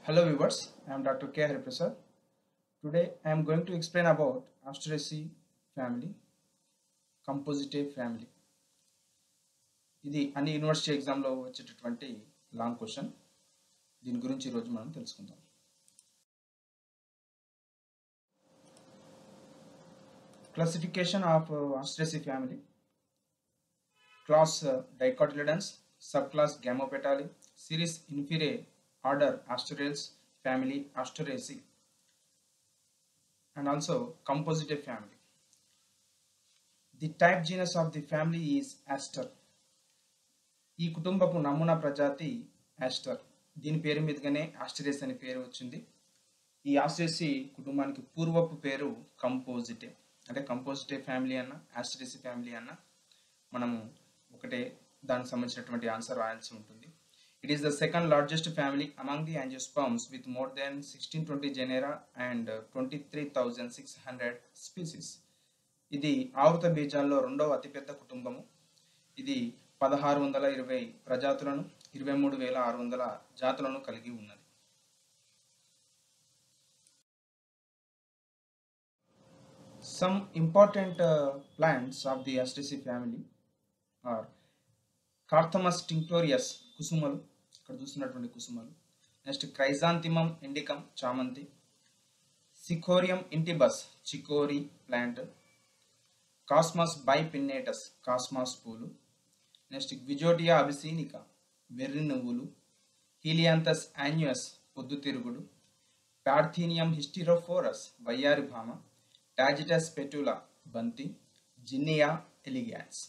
Hello viewers, I am Dr. K. Hariprasad. Today I am going to explain about Asteraceae family, Compositae family. ఇది అన్ని university ఎగ్జామ్లో వచ్చేటటువంటి long question దీని గురించి ఈరోజు మనం తెలుసుకుందాం classification of Asteraceae family class dicotyledons sub class gamopetalae series inferae order Asterales family Asteraceae and also compositive family the type genus of the family is Aster ఈ కుటుంబపు నమూనా ప్రజాతి ఆస్టర్ దీని పేరు మీదుగానే ఆస్టరేస్ అనే పేరు వచ్చింది ఈ ఆస్టరేసి కుటుంబానికి పూర్వపు పేరు కంపోజిటే అంటే కంపోజిటే ఫ్యామిలీ అన్న ఆస్టరేసి ఫ్యామిలీ అన్న మనము ఒకటే దానికి సంబంధించినటువంటి ఆన్సర్ రాయాల్సి ఉంటుంది it is the second largest family among the angiosperms with more than sixteen twenty genera and twenty three thousand six hundred species ఇది ఆవృత బీజాల్లో రెండవ అతిపెద్ద కుటుంబము ఇది పదహారు వందల ఇరవై ప్రజాతులను ఇరవై మూడు వేల ఆరు వందల జాతులను కలిగి ఉన్నది some important plants of the Asteraceae family are Carthamus tinctorius కుసుమలు ఇక్కడ చూస్తున్నటువంటి కుసుమలు నెక్స్ట్ క్రైజాంతిమం ఇండికం చామంతి Cichorium intybus chicory plant Cosmos bipinnatus Cosmos పూలు నెక్స్ట్ గ్విజోటియా అబిసీనికా వెర్రి నువ్వులు హీలియాంతస్ యాన్యుయస్ పొద్దుతిరుగుడు పార్థీనియం హిస్టిరోఫోరస్ వయ్యారి భామ టాజిటస్ పెటులా బంతి Zinnia elegans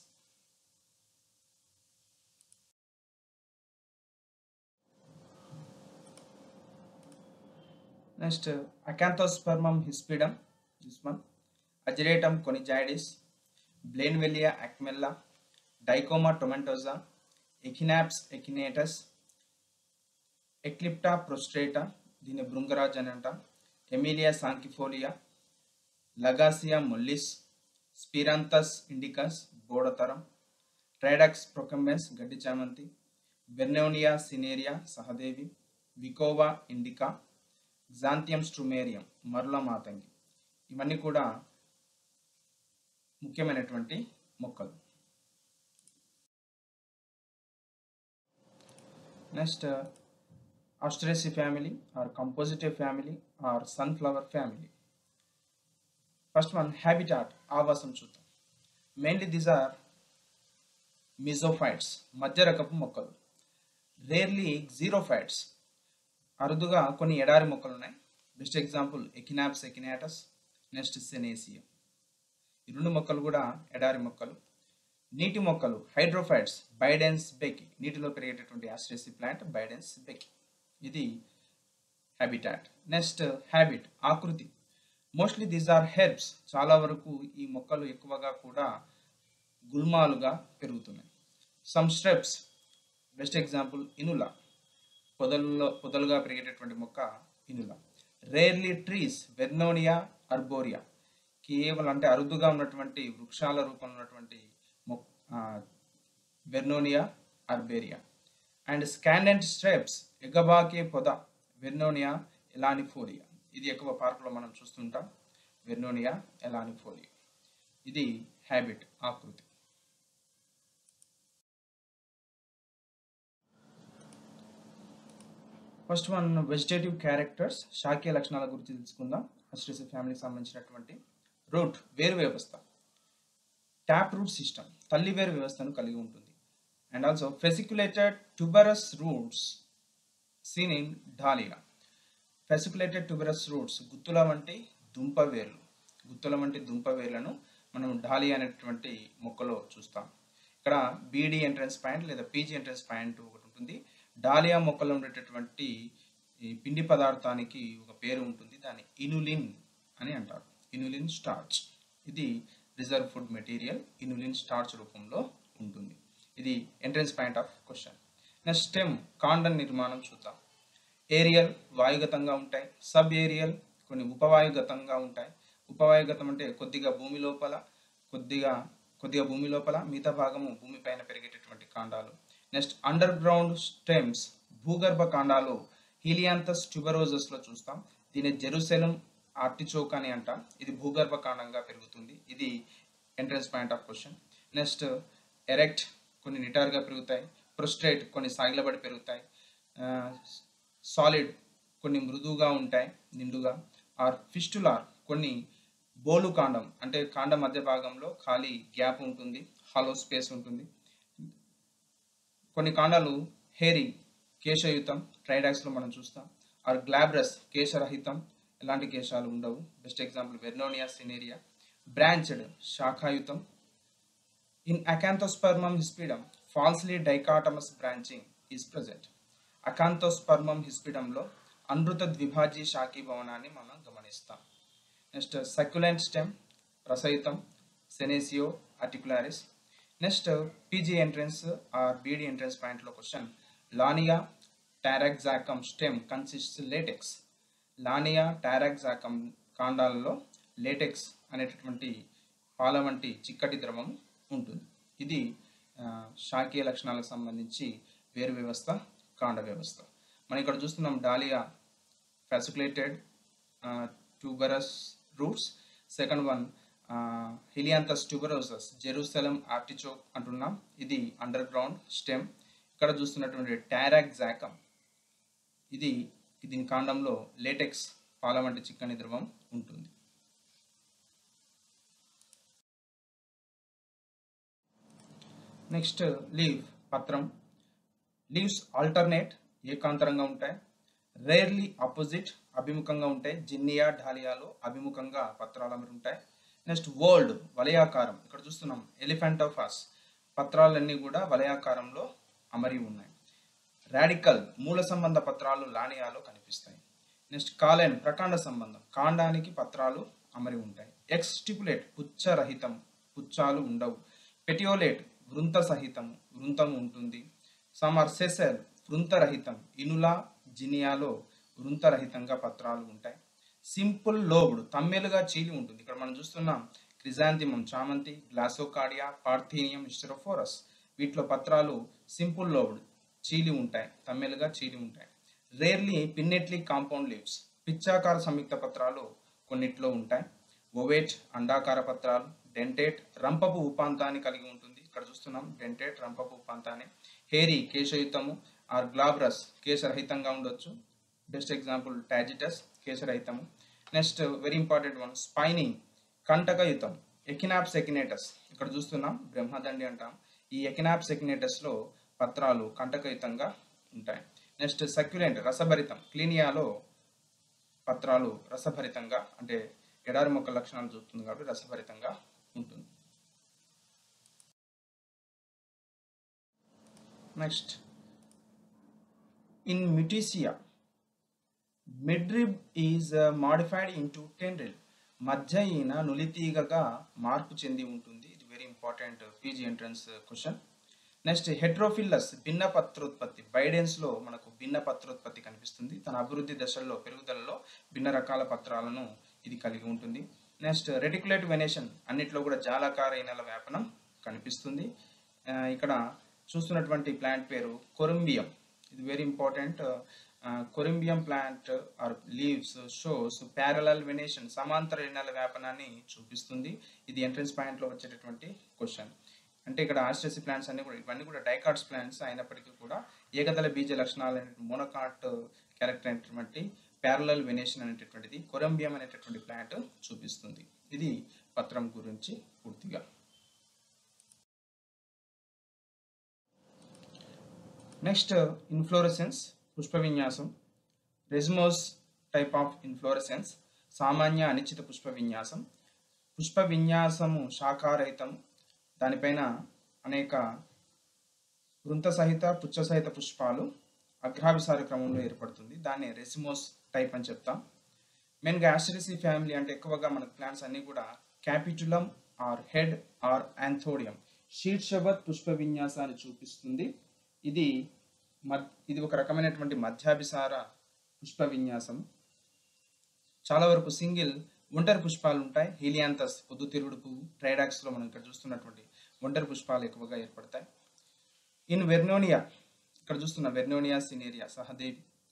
next Acanthospermum hispidum this one Ageratum conyzoides Blainvillea acmella Dicoma tomentosa Echinops echinatus Eclipta prostrata దీని భృంగరాజ్ అని అంటాం ఎమిలియా సాంకిఫోలియా లగాసియా మొల్లిస్ స్పిరాంతస్ ఇండికస్ బోడతరం ట్రైడక్స్ ప్రొకంబెన్స్ గడ్డి చామంతి బెర్నోనియా సినేరియా సహదేవి వికోవా ఇండికా జాంతియం స్ట్రుమేరియం మరుల మాతంగి ఇవన్నీ కూడా ముఖ్యమైనటువంటి మొక్కలు next Asteraceae family or compositive family or sunflower family first one habitat ఆవాసం చూద్దాం మెయిన్లీ దీస్ ఆర్ మిజోఫైట్స్ మధ్య రకపు మొక్కలు రేర్లీ జీరోఫైట్స్ అరుదుగా కొన్ని ఎడారి మొక్కలు ఉన్నాయి best example Echinops echinatus next Senecio ఈ రెండు మొక్కలు కూడా ఎడారి మొక్కలు నీటి మొక్కలు హైడ్రోఫైట్స్ బైడెన్స్ బెకి నీటిలో పెరిగేటటువంటి ఆస్ట్రేసి ప్లాంట్ బైడెన్స్ బెకి ఇది హ్యాబిటాట్ నెక్స్ట్ హ్యాబిట్ ఆకృతి మోస్ట్లీ దీస్ ఆర్ హెర్బ్స్ చాలా వరకు ఈ మొక్కలు ఎక్కువగా కూడా గుల్మాలుగా పెరుగుతున్నాయి some steps best example Inula పొదల్లో పొదలుగా పెరిగేటటువంటి మొక్క Inula rarely trees Vernonia arborea కేవలం అంటే అరుదుగా ఉన్నటువంటి వృక్షాల రూపంలో ఉన్నటువంటి మొక్ వెర్నోనియా అర్బేరియా అండ్ స్కాండెంట్ స్ట్రెప్స్ ఎగబాకే పొద వెర్నోనియా ఎలానిఫోలియా ఇది ఎక్కువ పార్కులో మనం చూస్తుంటాం వెర్నోనియా ఎలానిఫోలియా ఇది హ్యాబిట్ ఆకృతి ఫస్ట్ వన్ వెజిటేటివ్ క్యారెక్టర్స్ శాఖీయ లక్షణాల గురించి తెలుసుకుందాం అస్ట్రేసి ఫ్యామిలీకి సంబంధించినటువంటి రూట్ వేరు వ్యవస్థ ట్యాప్ రూట్ సిస్టమ్ తల్లి వేరు వ్యవస్థను కలిగి ఉంటుంది and also fasciculated tuberous roots seen in Dahlia fasciculated tuberous roots గుత్తుల వంటి దుంప వేర్లు గుత్తుల వంటి దుంప వేర్లను మనం ఢాలియా అనేటువంటి మొక్కలో చూస్తాం ఇక్కడ బీడీ ఎంట్రన్స్ పాయింట్ లేదా పీజీ ఎంట్రన్స్ పాయింట్ ఒకటి ఉంటుంది డాలియా మొక్కలో ఉండేటటువంటి ఈ పిండి పదార్థానికి ఒక పేరు ఉంటుంది దాన్ని ఇనులిన్ అని అంటారు ఇనులిన్ స్టార్చ్ ఇది reserve food material inulin starch రూపంలో ఉంటుంది ఇది entrance point of question next stem కాండం నిర్మాణం చూద్దాం ఏరియల్ వాయుగతంగా ఉంటాయి సబ్ ఏరియల్ కొన్ని ఉపవాయుగతంగా ఉంటాయి ఉపవాయుగతం అంటే కొద్దిగా భూమి లోపల కొద్దిగా కొద్దిగా భూమి లోపల మిగతా భాగము భూమిపైన పెరిగేటటువంటి కాండాలు నెక్స్ట్ అండర్ గ్రౌండ్ స్టెమ్స్ భూగర్భ కాండాలు హీలియాంతస్ ట్యూబరోజస్లో చూస్తాం దీని జెరూసెలం ఆర్టిచోక్ అని అంటాం ఇది భూగర్భ కాండంగా పెరుగుతుంది ఇది entrance point of question next erect కొన్ని నిటారుగా పెరుగుతాయి ప్రొస్ట్రేట్ కొన్ని సాగిలబడి పెరుగుతాయి సాలిడ్ కొన్ని మృదువుగా ఉంటాయి నిండుగా ఆర్ ఫిస్టులార్ కొన్ని బోలు కాండం అంటే కాండం మధ్య భాగంలో ఖాళీ గ్యాప్ ఉంటుంది హాలో స్పేస్ ఉంటుంది కొన్ని కాండాలు హేరీ కేశయుతం ట్రైడాక్స్లో మనం చూస్తాం ఆర్ గ్లాబ్రస్ కేశరహితం ఎలాంటి కేశాలు ఉండవు best example Vernonia cinerea branched శాఖాయుతం in Acanthospermum hispidum falsely dichotomous branching is present Acanthospermum హిస్పిడంలో అనృత ద్విభాజీ శాఖీ భవనాన్ని మనం గమనిస్తాం నెక్స్ట్ సక్యులెంట్ స్టెమ్ రసయుతం Senecio articularis next PG entrance or BD entrance పాయింట్లో question Launaea taraxacum stem consist latex Launaea taraxacum కాండాలలో లేటెక్స్ అనేటటువంటి పాల వంటి చిక్కటి ద్రవం ఉంటుంది ఇది ఆ, శాఖీయ లక్షణాలకు సంబంధించి వేరు వ్యవస్థ కాండ వ్యవస్థ మనం ఇక్కడ చూస్తున్నాం Dahlia fasciculated uh, tuberous roots second one Helianthus tuberosus Jerusalem artichoke అంటున్నాం ఇది అండర్ గ్రౌండ్ స్టెమ్ ఇక్కడ చూస్తున్నటువంటి టారాక్ జాకమ్ ఇది దీని కాండంలో లేటెక్స్ పాల వంటి చిక్కని ద్రవం ఉంటుంది నెక్స్ట్ లీవ్ పత్రం లీవ్స్ ఆల్టర్నేట్ ఏకాంతరంగా ఉంటాయి రేర్లీ ఆపోజిట్ అభిముఖంగా ఉంటాయి జిన్నియా ఢాలియాలో అభిముఖంగా పత్రాలు అమరి ఉంటాయి నెక్స్ట్ వరల్డ్ వలయాకారం ఇక్కడ చూస్తున్నాం ఎలిఫెంట్ ఆఫ్ అస్ పత్రాలన్నీ కూడా వలయాకారంలో అమరి ఉన్నాయి రాడికల్ మూల సంబంధ పత్రాలు లానియాలో కనిపిస్తాయి నెక్స్ట్ కాలెన్ ప్రకాండ సంబంధం కాండానికి పత్రాలు అమరి ఉంటాయి ఎక్స్ స్టిపులేట్ పుచ్చరహితం పుచ్చాలు ఉండవు పెటియోలేట్ వృంత సహితం వృంతం ఉంటుంది సమర్ సెసెల్ వృంతరహితం ఇనులా జినియాలో వృంతరహితంగా పత్రాలు ఉంటాయి సింపుల్ లోబుడు తమ్మెలుగా చీలి ఉంటుంది ఇక్కడ మనం చూస్తున్నాం క్రిజాంతిమం చామంతి గ్లాసోకాడియా పార్థీనియం ఇస్టరోఫోరస్ వీటిలో పత్రాలు సింపుల్ లోబుడు చీలి ఉంటాయి తమ్మెలుగా చీలి ఉంటాయి రేర్లీ పిన్నెట్లీ కాంపౌండ్ లీవ్స్ పిచ్చాకార సంయుక్త పత్రాలు కొన్నిట్లో ఉంటాయి ఓవేట్ అండాకార పత్రాలు డెంటేట్ రంపపు ఉపాంతాన్ని కలిగి ఉంటుంది ఇక్కడ చూస్తున్నాం డెంటేట్ రంపపు ఉపాంతాన్ని హేరీ కేశయుతము ఆర్ గ్లాబ్రస్ కేశరహితంగా ఉండొచ్చు బెస్ట్ ఎగ్జాంపుల్ టాజిటస్ కేశరహితము next very important one spiny కంటకయుతం ఎకినాప్స్ ఎకినేటస్ ఇక్కడ చూస్తున్నాం బ్రహ్మదండి అంటాం ఈ ఎకినాప్స్ ఎకినేటస్లో పత్రాలు కంటకయుతంగా ఉంటాయి నెక్స్ట్ సక్యులెంట్ రసభరితం క్లీనియాలో పత్రాలు రసభరితంగా అంటే ఎడారి మొక్క లక్షణాలు చూపుతుంది కాబట్టి రసభరితంగా ఉంటుంది next in Mutisia midrib is modified into tendril మధ్య ఈయన నులితీగగా మార్పు చెంది ఉంటుంది ఇది very important PG entrance question next heterophyllous భిన్న పత్రోత్పత్తి బైడెన్స్లో మనకు భిన్న పత్రోత్పత్తి కనిపిస్తుంది తన అభివృద్ధి దశల్లో పెరుగుదలలో భిన్న రకాల పత్రాలను ఇది కలిగి ఉంటుంది నెక్స్ట్ రెటికులేట్ వెనేషన్ అన్నిట్లో కూడా జాలాకార ఇనల వ్యాపనం కనిపిస్తుంది ఆ, ఇక్కడ చూస్తున్నటువంటి ప్లాంట్ పేరు కొరంబియం ఇది very important Corymbium plant or leaves shows parallel venation సమాంతర ఇనల వ్యాపనాన్ని చూపిస్తుంది ఇది ఎంట్రన్స్ పాయింట్లో వచ్చేటటువంటి క్వశ్చన్ అంటే ఇక్కడ ఆస్ట్రసి ప్లాంట్స్ అన్ని కూడా ఇవన్నీ కూడా డైకాట్స్ ప్లాంట్స్ అయినప్పటికీ కూడా ఏకదళ బీజ లక్షణాలు అనేటువంటి మోనోకాట్ క్యారెక్టర్ అనేటువంటి ప్యారలల్ వెనేషన్ అనేటటువంటిది కొరంబియం అనేటటువంటి ప్లాంట్ చూపిస్తుంది ఇది పత్రం గురించి పూర్తిగా నెక్స్ట్ ఇన్ఫ్లోరసెన్స్ పుష్ప విన్యాసం రెజ్మోస్ టైప్ ఆఫ్ ఇన్ఫ్లోరసెన్స్ సామాన్య అనిశ్చిత పుష్ప విన్యాసం పుష్ప విన్యాసము శాఖారహితం దానిపైన అనేక వృంత సహిత పుచ్చ సహిత పుష్పాలు అగ్రాభిసార క్రమంలో ఏర్పడుతుంది దాన్ని రెసిమోస్ టైప్ అని చెప్తాం మెయిన్గా యాస్టరిసి ఫ్యామిలీ అంటే ఎక్కువగా మన ప్లాంట్స్ అన్నీ కూడా capitulum or head or anthodium శీర్షవత్ పుష్ప విన్యాసాన్ని చూపిస్తుంది ఇది మద్ ఇది ఒక రకమైనటువంటి మధ్యాభిసార పుష్ప విన్యాసం చాలా వరకు సింగిల్ ఒంటరి పుష్పాలు ఉంటాయి హీలియాంతస్ పొద్దుతిరుగుడు పువ్వు ట్రైడాక్స్లో మనం ఇక్కడ చూస్తున్నటువంటి ఒంటరి పుష్పాలు ఎక్కువగా ఏర్పడతాయి ఇన్ వెర్నోనియా ఇక్కడ చూస్తున్న వెర్నోనియా సినేరియా సహదేవి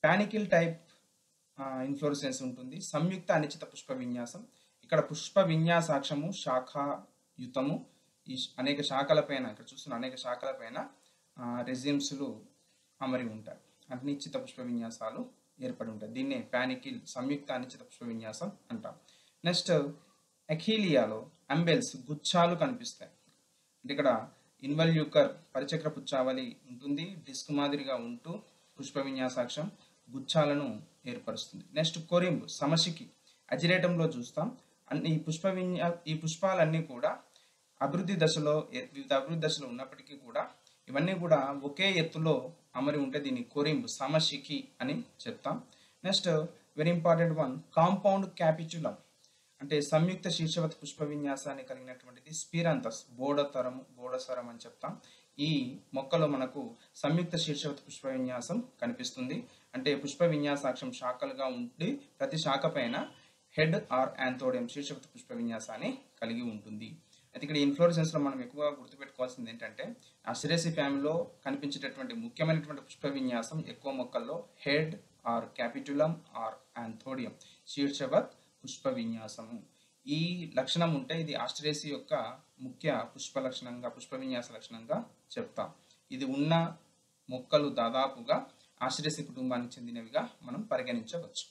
పానికిల్ టైప్ ఇన్ఫ్లోరసెన్స్ ఉంటుంది సంయుక్త అనిశ్చిత పుష్ప విన్యాసం ఇక్కడ పుష్ప విన్యాసాక్షము శాఖాయుతము ఈ శ- అనేక శాఖలపైన ఇక్కడ చూస్తున్న అనేక శాఖలపైన రెజిమ్స్లు అమరి ఉంటాయి అనిశ్చిత పుష్ప విన్యాసాలు ఏర్పడి ఉంటాయి దీన్నే పానికిల్ సంయుక్త అనిశ్చిత పుష్ప విన్యాసం అంటాం నెక్స్ట్ అఖీలియాలో అంబెల్స్ గుచ్చాలు కనిపిస్తాయి అంటే ఇక్కడ ఇన్వల్యూకర్ పరిచక్ర పుచ్చావలి ఉంటుంది డిస్క్ మాదిరిగా ఉంటూ పుష్ప విన్యాసాక్షం గుచ్చాలను ఏర్పరుస్తుంది నెక్స్ట్ కొరింబ్ సమశికి అజిరేటంలో చూస్తాం అన్ని ఈ పుష్ప విన్యా ఈ పుష్పాలన్నీ కూడా అభివృద్ధి దశలో ఏ- వివిధ అభివృద్ధి దశలో ఉన్నప్పటికీ కూడా ఇవన్నీ కూడా ఒకే ఎత్తులో అమరి ఉంటే దీన్ని కొరింబ్ సమశికి అని చెప్తాం next very important one compound capitulum అంటే సంయుక్త శీర్షవత్ పుష్ప విన్యాసాన్ని కలిగినటువంటిది స్పీరంతస్ బోడతరము బోడసరం అని చెప్తాం ఈ మొక్కలో మనకు సంయుక్త శీర్షవత్ పుష్ప విన్యాసం కనిపిస్తుంది అంటే పుష్ప విన్యాసాక్షం శాఖలుగా ఉండి ప్రతి శాఖ పైన హెడ్ ఆర్ యాంథోడియం శీర్షవత్ పుష్ప విన్యాసాన్ని కలిగి ఉంటుంది అయితే ఇక్కడ ఇన్ఫ్లోరెసెన్స్ లో మనం ఎక్కువగా గుర్తుపెట్టుకోవాల్సింది ఏంటంటే అసిరేసి ఫ్యామిలీలో కనిపించేటటువంటి ముఖ్యమైనటువంటి పుష్ప విన్యాసం ఎక్కువ మొక్కల్లో head or capitulum or anthodium శీర్షవత్ పుష్ప విన్యాసము ఈ లక్షణం ఉంటే ఇది ఆస్ట్రేసి యొక్క ముఖ్య పుష్ప లక్షణంగా పుష్ప విన్యాస లక్షణంగా చెప్తాం ఇది ఉన్న మొక్కలు దాదాపుగా ఆస్ట్రేసి కుటుంబానికి చెందినవిగా మనం పరిగణించవచ్చు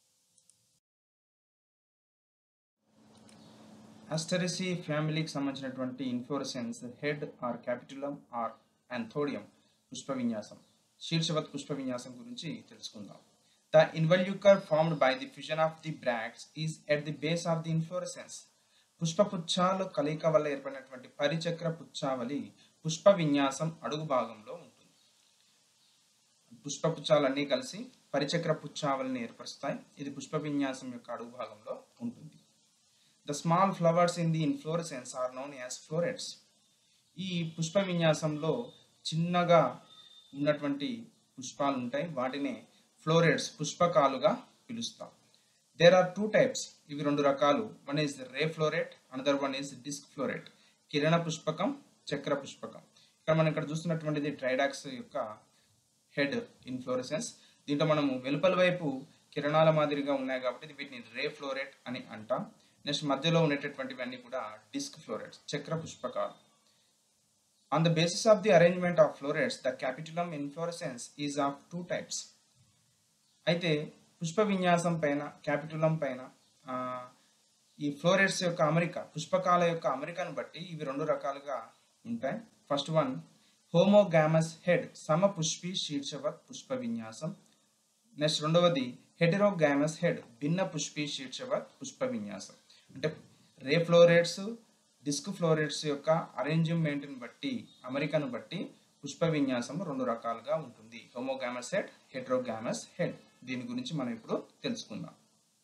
ఆస్టరసీ ఫ్యామిలీకి సంబంధించినటువంటి inflorescence head or capitulum or anthodium పుష్ప విన్యాసం శీర్షవత్ పుష్ప విన్యాసం గురించి తెలుసుకుందాం the involucre formed by the fusion of the bracts is at the base of the inflorescence పుష్ప పుచ్చాలు కలయిక వల్ల ఏర్పడినటువంటి పరిచక్ర పుచ్చావలి పుష్ప విన్యాసం అడుగు భాగంలో ఉంటుంది పుష్ప పుచ్చాలన్నీ కలిసి పరిచక్ర పుచ్చావలిని ఏర్పరుస్తాయి ఇది పుష్ప విన్యాసం యొక్క అడుగు భాగంలో ఉంటుంది the small flowers in the inflorescence are known as florets ఈ పుష్ప విన్యాసంలో చిన్నగా ఉన్నటువంటి పుష్పాలు ఉంటాయి వాటినే ఫ్లోరెట్స్ పుష్పకాలుగా పిలుస్తాం దేర్ ఆర్ టూ టైప్స్ ఇవి రెండు రకాలు one is ray floret another one is disc floret కిరణ పుష్పకం చక్ర పుష్పకం ఇక్కడ మనం ఇక్కడ చూస్తున్నటువంటిది ట్రైడాక్స్ యొక్క హెడ్ ఇన్ఫ్లోరసెన్స్ దీంట్లో మనము వెలుపల వైపు కిరణాల మాదిరిగా ఉన్నాయి కాబట్టి వీటిని రే ఫ్లోరెట్ అని అంటాం నెక్స్ట్ మధ్యలో ఉండేటటువంటివి అన్ని కూడా డిస్క్ ఫ్లోరెట్స్ చక్ర పుష్పకాలు on the basis of the arrangement of florets the capitulum inflorescence is of two types అయితే పుష్ప విన్యాసం పైన క్యాపిటులం పైన ఆ, ఈ ఫ్లోరెట్స్ యొక్క అమరిక పుష్పకాల యొక్క అమరికను బట్టి ఇవి రెండు రకాలుగా ఉంటాయి ఫస్ట్ వన్ హోమోగామస్ హెడ్ సమపుష్పి శీర్షవత్ పుష్ప విన్యాసం నెక్స్ట్ రెండవది హెటెరోగామస్ హెడ్ భిన్న పుష్పి శీర్షవత్ పుష్ప విన్యాసం అంటే రే ఫ్లోరేట్స్ డిస్క్ ఫ్లోరేట్స్ యొక్క అరేంజ్మెంట్ని బట్టి అమరికను బట్టి పుష్ప విన్యాసం రెండు రకాలుగా ఉంటుంది హోమోగామస్ హెడ్ హెటరోగామస్ హెడ్ దీని గురించి మనం ఇప్పుడు తెలుసుకుందాం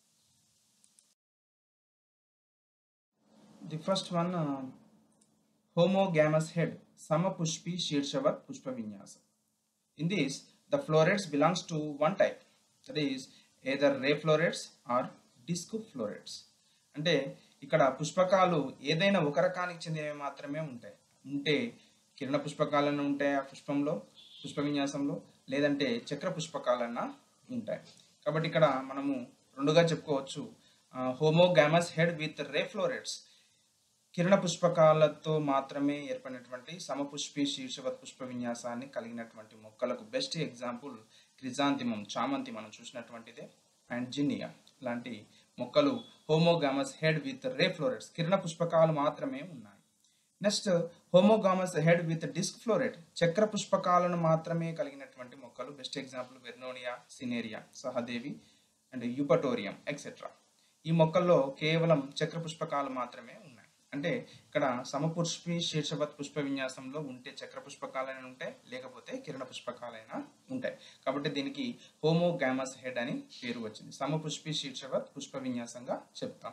the first one homogamous head samapushpi శీర్షవత్ పుష్ప విన్యాసం in this the florets belongs to one type that is either ray florets or disc florets అంటే ఇక్కడ పుష్పకాలు ఏదైనా ఒక రకానికి చెందినవి మాత్రమే ఉంటాయి ఉంటే కిరణ పుష్పకాలన్నా ఉంటాయి ఆ పుష్పంలో పుష్ప విన్యాసంలో లేదంటే చక్ర పుష్పకాలన్నా ఉంటాయి కాబట్టి ఇక్కడ మనము రెండుగా చెప్పుకోవచ్చు homogamous head with ray florets కిరణ పుష్పకాలతో మాత్రమే ఏర్పడినటువంటి సమపుష్పి శీర్షవత్ పుష్ప విన్యాసాన్ని కలిగినటువంటి మొక్కలకు బెస్ట్ ఎగ్జాంపుల్ క్రిజాంతిమం చామంతి మనం చూసినటువంటిదే అండ్ జినియా లాంటి మొక్కలు homogamous head with ray florets కిరణ పుష్పకాలు మాత్రమే ఉన్నాయి next homogamous head with disc floret చక్ర పుష్పకాలను మాత్రమే కలిగినటువంటి మొక్కలు బెస్ట్ ఎగ్జాంపుల్ వెర్నోనియా సినేరియా సహదేవి అండ్ యూపటోరియం ఎక్సెట్రా ఈ మొక్కల్లో కేవలం చక్ర పుష్పకాలు మాత్రమే ఉన్నాయి అంటే ఇక్కడ సమపుష్పి శీర్షవత్ పుష్ప విన్యాసంలో ఉంటే చక్ర పుష్పకాలైనా ఉంటాయి లేకపోతే కిరణ పుష్పకాలైనా ఉంటాయి కాబట్టి దీనికి హోమోగామస్ హెడ్ అని పేరు వచ్చింది సమపుష్పి శీర్షవత్ పుష్ప విన్యాసంగా చెప్తాం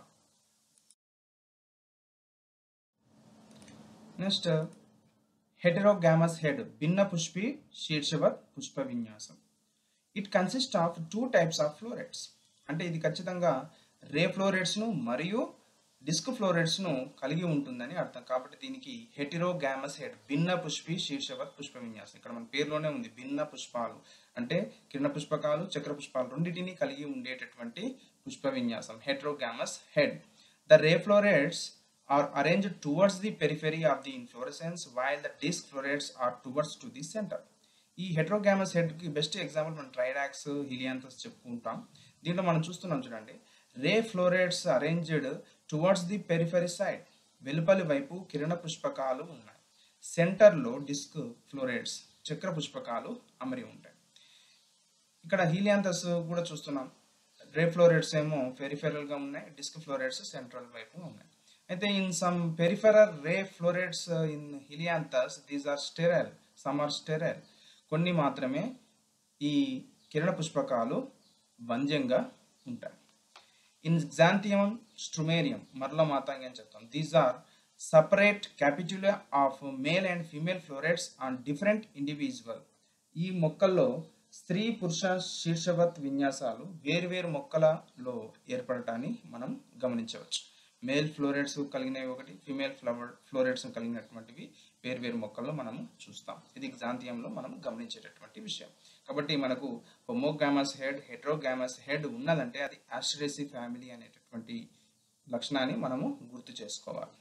నెక్స్ట్ హెటెరోగామస్ హెడ్ భిన్న పుష్పి శీర్షవత్ పుష్ప విన్యాసం it consist of two types of florets అంటే ఇది ఖచ్చితంగా రే ఫ్లోరెట్స్ను మరియు డిస్క్ ఫ్లోరెట్స్ ను కలిగి ఉంటుందని అర్థం కాబట్టి దీనికి హెటిరోగామస్ హెడ్ భిన్న పుష్పి శీర్షవత్ పుష్ప విన్యాసం ఇక్కడ మన పేరులోనే ఉంది భిన్న పుష్పాలు అంటే కిరణ పుష్పకాలు చక్ర పుష్పాలు రెండింటిని కలిగి ఉండేటటువంటి పుష్ప విన్యాసం heterogamous head the ray florets are arranged towards the periphery of the inflorescence while the disc florets are towards to the center. ఈ హెట్రోగామస్ హెడ్కి బెస్ట్ ఎగ్జాంపుల్ మనం ట్రైడాక్స్ హిలియాంథస్ చెప్పుకుంటాం దీంట్లో మనం చూస్తున్నాం చూడండి ray florets arranged towards the periphery side వెలుపలి వైపు కిరణ పుష్పకాలు ఉన్నాయి సెంటర్లో డిస్క్ ఫ్లోరేట్స్ చక్ర పుష్పకాలు అమరి ఉంటాయి ఇక్కడ హీలియాంథస్ కూడా చూస్తున్నాం రే ఫ్లోరేట్స్ ఏమో పెరిఫెరల్ గా ఉన్నాయి డిస్క్ ఫ్లోరేట్స్ సెంట్రల్ వైపు ఉన్నాయి అయితే in some peripheral ray florets in Helianthus these are sterile some are sterile కొన్ని మాత్రమే ఈ కిరణ పుష్పకాలు వంజ్యంగా ఉంటాయి ఇన్ జాంతియం స్ట్రుమేరియం మరల మాతాంగి అని చెప్తాం these are separate capitula of male and female florets on different individual ఈ మొక్కల్లో స్త్రీ పురుష శీర్షవత్ విన్యాసాలు వేరువేరు మొక్కలలో ఏర్పడటాన్ని మనం గమనించవచ్చు మేల్ ఫ్లోరేట్స్ కలిగినవి ఒకటి ఫీమేల్ ఫ్లవర్ ఫ్లోరేట్స్ కలిగినటువంటివి వేరువేరు మొక్కల్లో మనము చూస్తాం ఇది జాంతియంలో మనం గమనించేటటువంటి విషయం కాబట్టి మనకు హోమోగామస్ హెడ్ హెట్రోగామస్ హెడ్ ఉన్నదంటే అది ఆస్ట్రేసి ఫ్యామిలీ అనేటటువంటి లక్షణాన్ని మనము గుర్తు చేసుకోవాలి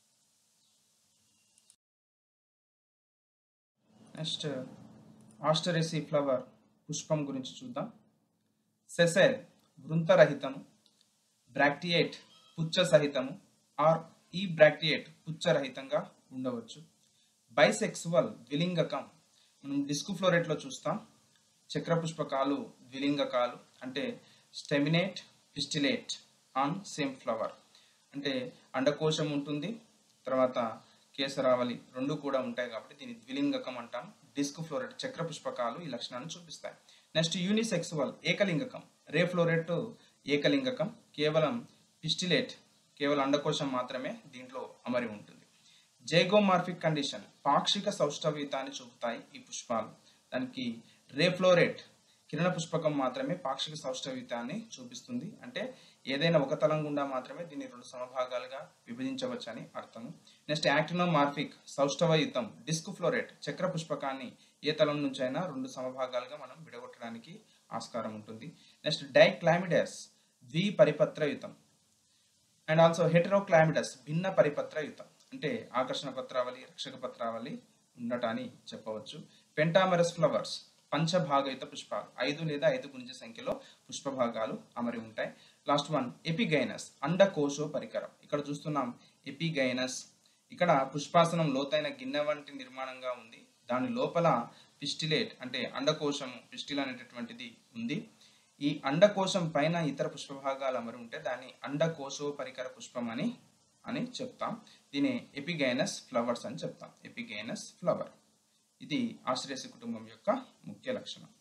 నెక్స్ట్ ఆస్టరేసి ఫ్లవర్ పుష్పం గురించి చూద్దాం సెసెల్ వృంతరహితము బ్రాక్టియేట్ పుచ్చ సహితము ఆర్ ఈ బ్రాక్టియేట్ పుచ్చరహితంగా ఉండవచ్చు బైసెక్సువల్ ద్విలింగకం మనం డిస్కు ఫ్లోరేట్లో చూస్తాం చక్ర పుష్పకాలు ద్విలింగకాలు అంటే staminate pistillate on same flower అంటే అండకోశం ఉంటుంది తర్వాత కేసరావళి రెండు కూడా ఉంటాయి కాబట్టి దీన్ని ద్విలింగకం అంటాం డిస్క్ ఫ్లోరెట్ చక్ర పుష్పకాలు ఈ లక్షణాన్ని చూపిస్తాయి నెక్స్ట్ యూనిసెక్సువల్ ఏకలింగకం రే ఫ్లోరెట్ ఏకలింగకం కేవలం పిస్టిలేట్ కేవలం అండకోశం మాత్రమే దీంట్లో అమరి ఉంటుంది జైగోమార్ఫిక్ కండిషన్ పాక్షిక సౌష్ఠవీతాన్ని చూపుతాయి ఈ పుష్పాలు దానికి రేఫ్లోరేట్ కిరణ పుష్పకం మాత్రమే పాక్షిక సౌష్ఠవీతాన్ని చూపిస్తుంది అంటే ఏదైనా ఒక తలం గుండా మాత్రమే దీన్ని రెండు సమభాగాలుగా విభజించవచ్చని అర్థం నెక్స్ట్ యాక్టినోమార్ఫిక్ సౌష్ఠవయుతం డిస్క్ ఫ్లోరేట్ చక్ర పుష్పకాన్ని ఏ తలం నుంచైనా రెండు సమభాగాలుగా మనం విడగొట్టడానికి ఆస్కారం ఉంటుంది నెక్స్ట్ డైక్లామిడస్ ద్విపరిపత్రయుతం అండ్ ఆల్సో హెటరోక్లామిడస్ భిన్న పరిపత్రయుతం అంటే ఆకర్షణ పత్రావళి రక్షక పత్రావళి ఉండటాన్ని చెప్పవచ్చు పెంటామరస్ ఫ్లవర్స్ పంచభాగయుత పుష్పాలు ఐదు లేదా ఐదు గుంజ సంఖ్యలో పుష్పభాగాలు అమరి ఉంటాయి లాస్ట్ వన్ ఎపిగైనస్ అండకోశో పరికరం ఇక్కడ చూస్తున్నాం ఎపిగైనస్ ఇక్కడ పుష్పాసనం లోతైన గిన్నె వంటి నిర్మాణంగా ఉంది దాని లోపల పిస్టిలేట్ అంటే అండకోశం పిస్టిల్ అనేటటువంటిది ఉంది ఈ అండకోశం పైన ఇతర పుష్పభాగాలు అమరి ఉంటే దాన్ని అండకోశో పరికర పుష్పం అని అని చెప్తాం దీని ఎపిగైనస్ ఫ్లవర్స్ అని చెప్తాం ఎపిగైనస్ ఫ్లవర్ ఇది ఆశ్రేయసి కుటుంబం యొక్క ముఖ్య లక్షణం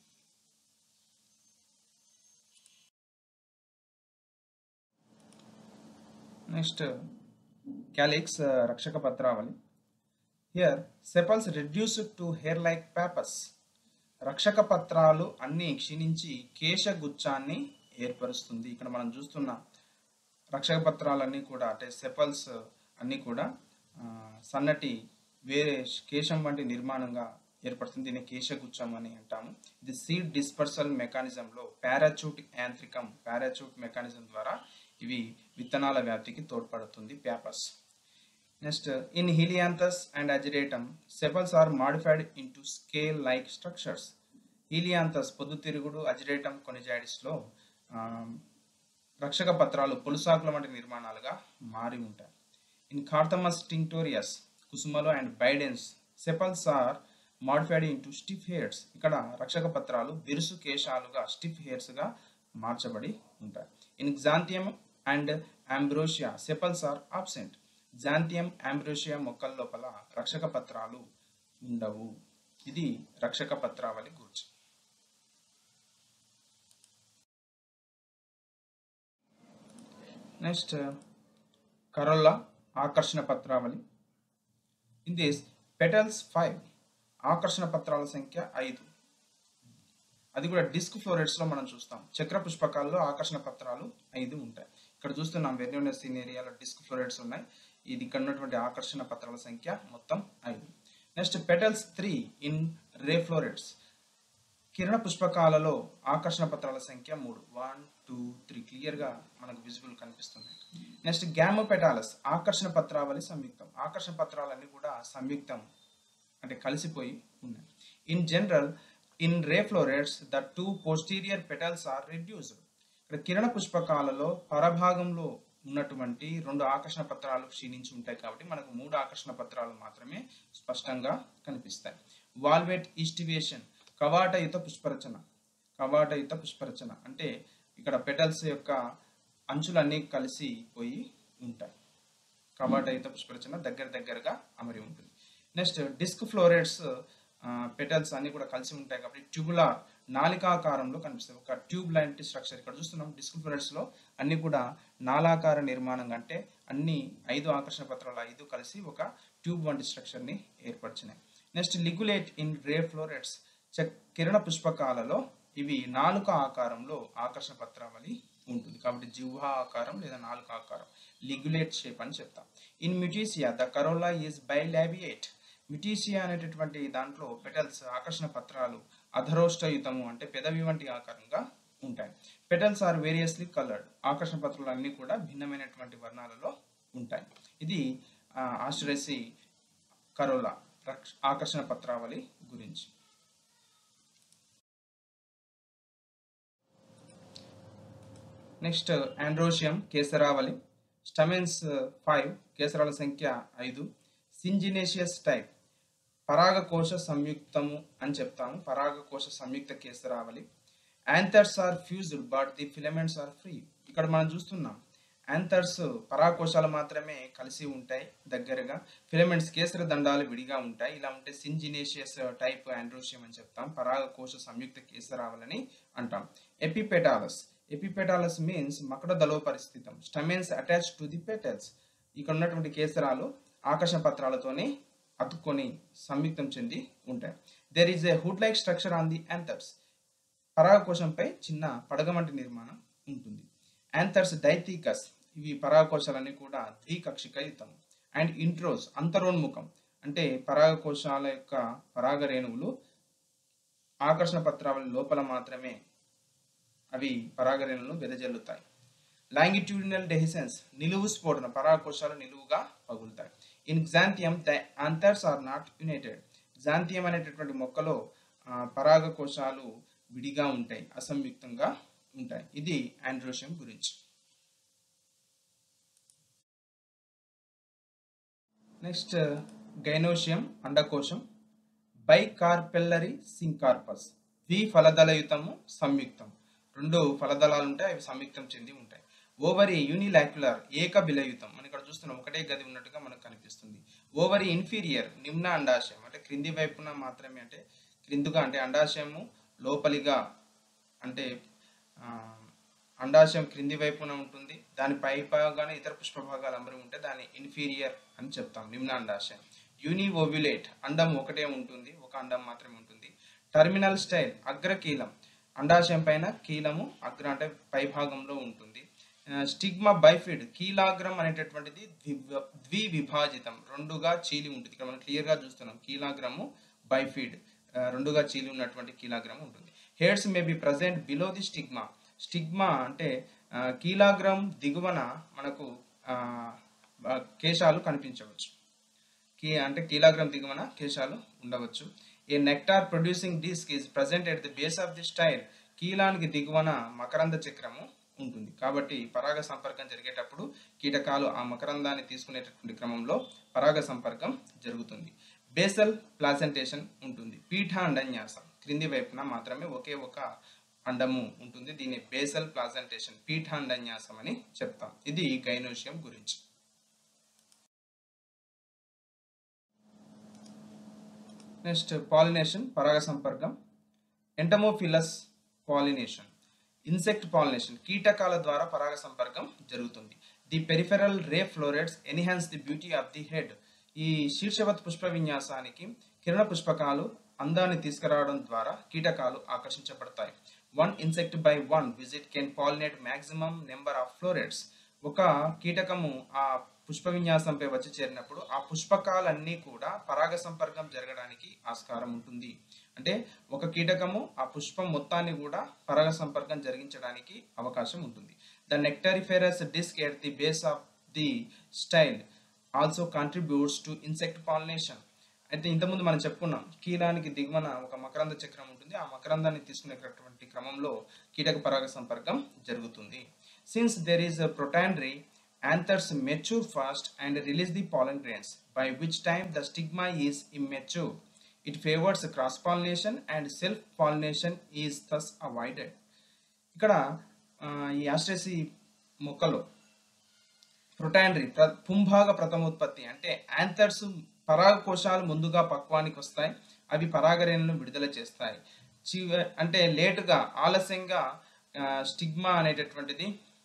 నెక్స్ట్ క్యాలిక్స్ రక్షక పత్రావళి here sepals reduce to hair like pappus రక్షక పత్రాలు అన్నీ క్షీణించి కేశగుచ్చాన్ని ఏర్పరుస్తుంది ఇక్కడ మనం చూస్తున్న రక్షక పత్రాలన్నీ కూడా అంటే సెపల్స్ అన్నీ కూడా ఆ, సన్నటి వేరే కేశం వంటి నిర్మాణంగా ఏర్పడుతుంది దీన్ని కేశగుచ్చం అని అంటాము ఇది సీడ్ డిస్పర్సల్ మెకానిజంలో పారాచూట్ యాంత్రికం పారాచూట్ మెకానిజం ద్వారా ఇవి విత్తనాల వ్యాప్తికి తోడ్పడుతుంది pappus next in Helianthus and Ageratum sepals are modified into scale like structures Helianthus పొద్దుతిరుగుడు అజిరేటమ్ కొనిజాయిడిస్లో రక్షక పత్రాలు పొలుసాకుల వంటి నిర్మాణాలుగా మారి ఉంటాయి ఇన్ కార్తమస్ టింక్టోరియస్ కుసుమలో and Bidens sepals are modified into stiff hairs ఇక్కడ రక్షక పత్రాలు బిరుసు కేశాలుగా స్టిఫ్ హెయిర్స్గా మార్చబడి ఉంటాయి in Xanthium and Ambrosia sepals are absent Xanthium Ambrosia మొక్కల లోపల రక్షక పత్రాలు ఉండవు ఇది రక్షక పత్రావళి గురించి నెక్స్ట్ కరోల్లా ఆకర్షణ పత్రావళి ఇన్ దిస్ పెటల్స్ ఫైవ్ ఆకర్షణ పత్రాల సంఖ్య ఐదు అది కూడా డిస్క్ ఫ్లోరెట్స్లో మనం చూస్తాం చక్ర పుష్పకాల్లో ఆకర్షణ పత్రాలు ఐదు ఉంటాయి ఇక్కడ చూస్తున్నాం వెర్నియోనస్ సీన్ ఏరియాలో డిస్క్ ఫ్లోరైడ్స్ ఉన్నాయి ఇది ఇక్కడ ఉన్నటువంటి ఆకర్షణ పత్రాల సంఖ్య మొత్తం ఐదు next petals three in ray florets కిరణ పుష్పకాలలో ఆకర్షణ పత్రాల సంఖ్య మూడు వన్ టూ త్రీ క్లియర్గా మనకు విజిబుల్ కనిపిస్తుంది నెక్స్ట్ గ్యామో పెటాలస్ ఆకర్షణ పత్రావళి సంయుక్తం ఆకర్షణ పత్రాలన్నీ కూడా సంయుక్తం అంటే కలిసిపోయి ఉన్నాయి in general in ray florets the two posterior petals are reduced ఇక్కడ కిరణ పుష్పకాలలో పరభాగంలో ఉన్నటువంటి రెండు ఆకర్షణ పత్రాలు క్షీణించి ఉంటాయి కాబట్టి మనకు మూడు ఆకర్షణ పత్రాలు మాత్రమే స్పష్టంగా కనిపిస్తాయి వాల్వేట్ ఈస్టివేషన్ కవాటయుత పుష్పరచన కవాటయుత పుష్పరచన అంటే ఇక్కడ పెటల్స్ యొక్క అంచులన్నీ కలిసి పోయి ఉంటాయి కవాటయుత పుష్పరచన దగ్గర దగ్గరగా అమరి ఉంటుంది నెక్స్ట్ డిస్క్ ఫ్లోరైడ్స్ పెటల్స్ అన్ని కూడా కలిసి ఉంటాయి కాబట్టి ట్యూబులార్ నాలికాకారంలో కనిపిస్తాయి ఒక ట్యూబ్ లాంటి స్ట్రక్చర్ ఇక్కడ చూస్తున్నాం డిస్క్ ఫ్లోరైడ్స్ లో అన్ని కూడా నాలాకార నిర్మాణం అంటే అన్ని ఐదు ఆకర్షణ పత్రాలు ఐదు కలిసి ఒక ట్యూబ్ వంటి స్ట్రక్చర్ ని ఏర్పరిచినాయి next ligulate in ray florets కిరణ పుష్పకాలలో ఇవి నాలుక ఆకారంలో ఆకర్షణ పత్రావళి ఉంటుంది కాబట్టి జిహ్వ ఆకారం లేదా నాలుక ఆకారం లిగులేట్ షేప్ అని చెప్తాం in Mutisia the corolla is bilabiate Mutisia అనేటటువంటి దాంట్లో పెటల్స్ ఆకర్షణ పత్రాలు అధరోష్టయుతము అంటే పెదవి వంటి ఆకారంగా ఉంటాయి పెటల్స్ ఆర్ వేరియస్లీ కలర్డ్ ఆకర్షణ పత్రాలు అన్ని కూడా భిన్నమైనటువంటి వర్ణాలలో ఉంటాయి ఇది ఆశ్రసి కరోలా రక్ష ఆకర్షణ పత్రావళి గురించి నెక్స్ట్ ఆండ్రోషియం కేసరావళి స్టమెన్స్ ఫైవ్ కేసరాల సంఖ్య ఐదు సింజినేషియస్ టైప్ పరాగకోశ సంయుక్తము అని చెప్తాము పరాగకోశ సంయుక్త కేసరావళి anthers are fused but the filaments are free ఇక్కడ మనం చూస్తున్నాం యాంథర్స్ పరాగకోశాలు మాత్రమే కలిసి ఉంటాయి దగ్గరగా ఫిలమెంట్స్ కేసర దండాలు విడిగా ఉంటాయి ఇలా ఉంటే సింజినేషియస్ టైప్ ఆండ్రోషియం అని చెప్తాం పరాగకోశ సంయుక్త కేసరావలని అంటాం ఎపిపెటాలస్ ఎపిపెటాలస్ మీన్స్ మకడ దలో పరిస్థితం stamens attach to the petals ఇక్కడ ఉన్నటువంటి కేసరాలు ఆకర్షణ పత్రాలతోనే అతుక్కొని సంయుక్తం చెంది ఉంటాయి there is a hood like structure on the anthers పరాగకోశంపై చిన్న పడగమంటి నిర్మాణం ఉంటుంది యాంథర్స్ డైథీకస్ ఇవి పరాగకోశాలన్నీ కూడా ద్వికక్షికయుతం అండ్ ఇంట్రోస్ అంతరోన్ముఖం అంటే పరాగకోశాల యొక్క పరాగ రేణువులు ఆకర్షణ పత్రావళి లోపల మాత్రమే అవి పరాగరేణులను వెదజల్లుతాయి లాంగిట్యూడినల్ డెహిసెన్స్ నిలువు స్ఫోటన పరాగకోశాలు నిలువుగా పగులుతాయి in Xanthium the anthers are not united Xanthium అనేటటువంటి మొక్కలో పరాగకోశాలు విడిగా ఉంటాయి అసంయుక్తంగా ఉంటాయి ఇది ఆండ్రోషియం గురించి నెక్స్ట్ గైనోషియం అండకోశం బైకార్పెల్లరీ సింకార్పస్ ద్విఫలదళయుతము సంయుక్తం రెండు ఫలదళాలు ఉంటాయి అవి సంయుక్తం చెంది ఉంటాయి ఓవరి యూనిలాక్యులర్ ఏక బిలయుతం మనం ఇక్కడ చూస్తున్నాం ఒకటే గది ఉన్నట్టుగా మనకు కనిపిస్తుంది ఓవరి ఇన్ఫీరియర్ నిమ్న అండాశయం అంటే క్రింది వైపున మాత్రమే అంటే క్రిందుగా అంటే అండాశయము లోపలిగా అంటే అండాశయం క్రింది వైపున ఉంటుంది దాని పై భాగానే ఇతర పుష్ప భాగాలు అమరి ఉంటే దాన్ని ఇన్ఫీరియర్ అని చెప్తాం నిమ్న అండాశయం యూని ఓవ్యులేట్ అండం ఒకటే ఉంటుంది ఒక అండం మాత్రమే ఉంటుంది టర్మినల్ స్టైల్ అగ్రకీలం అండాశయం పైన కీలము అగ్ర అంటే పై భాగంలో ఉంటుంది స్టిగ్మా బైఫిడ్ కీలాగ్రం అనేటటువంటిది ద్వి ద్వి విభాజితం రెండుగా చీలి ఉంటుంది ఇక్కడ మనం క్లియర్గా చూస్తున్నాం కీలాగ్రము బైఫిడ్ రెండుగా చీలి ఉన్నటువంటి కీలాగ్రం ఉంటుంది hairs may be present below the stigma stigma అంటే కీలాగ్రం దిగువన మనకు కేశాలు కనిపించవచ్చు కీ అంటే కీలాగ్రం దిగువన కేశాలు ఉండవచ్చు a nectar producing disc is present at the base of the style కీలానికి దిగువన మకరంద చక్రము ఉంటుంది కాబట్టి పరాగ సంపర్కం జరిగేటప్పుడు కీటకాలు ఆ మకరందాన్ని తీసుకునేటటువంటి క్రమంలో పరాగ సంపర్కం జరుగుతుంది బేసల్ ప్లాసెంటేషన్ ఉంటుంది పీఠ అండన్యాసం క్రింది వైపున మాత్రమే ఒకే ఒక అండము ఉంటుంది దీన్ని బేసల్ ప్లాసెంటేషన్ పీఠ అండన్యాసం అని చెప్తాం ఇది గైనోషియం గురించి నెక్స్ట్ పాలినేషన్ పరాగ సంపర్కం ఎంటమోఫిలస్ పాలినేషన్ ఇన్సెక్ట్ పాలినేషన్ కీటకాల ద్వారా పరాగ సంపర్కం జరుగుతుంది the peripheral ray florets enhance the beauty of the head ఈ శీర్షవత్ పుష్ప విన్యాసానికి కిరణ పుష్పకాలు అందాన్ని తీసుకురావడం ద్వారా కీటకాలు ఆకర్షించబడతాయి one insect by one visit can pollinate maximum number of florets ఒక కీటకము ఆ పుష్ప విన్యాసంపై వచ్చి చేరినప్పుడు ఆ పుష్పకాలన్నీ కూడా పరాగ సంపర్కం జరగడానికి ఆస్కారం ఉంటుంది అంటే ఒక కీటకము ఆ పుష్పం మొత్తాన్ని కూడా పరాగ సంపర్కం జరిగించడానికి అవకాశం ఉంటుంది the nectariferous disc at the base of the style also contributes to insect pollination అయితే ఇంతకుముందు మనం చెప్పుకున్నాం కీలానికి దిగువన ఒక మకరంద చక్రం ఉంటుంది ఆ మకరందాన్ని తీసుకునేటటువంటి క్రమంలో కీటక పరాగ సంపర్కం జరుగుతుంది since there is protandry anthers mature fast and release the pollen grains, by which time the stigma is immature. It favors cross pollination and self pollination is thus avoided. ఇక్కడ ఆ, ఈ ఆస్ట్రేసి మొక్కలో ప్రొటాండ్రీ ప్ర పుంభాగ ప్రథమోత్పత్తి అంటే యాంథర్స్ పరాగ కోశాలు ముందుగా పక్వానికి వస్తాయి అవి పరాగరేణులను విడుదల చేస్తాయి చివ అంటే లేటుగా ఆలస్యంగా స్టిగ్మా అనేటటువంటిది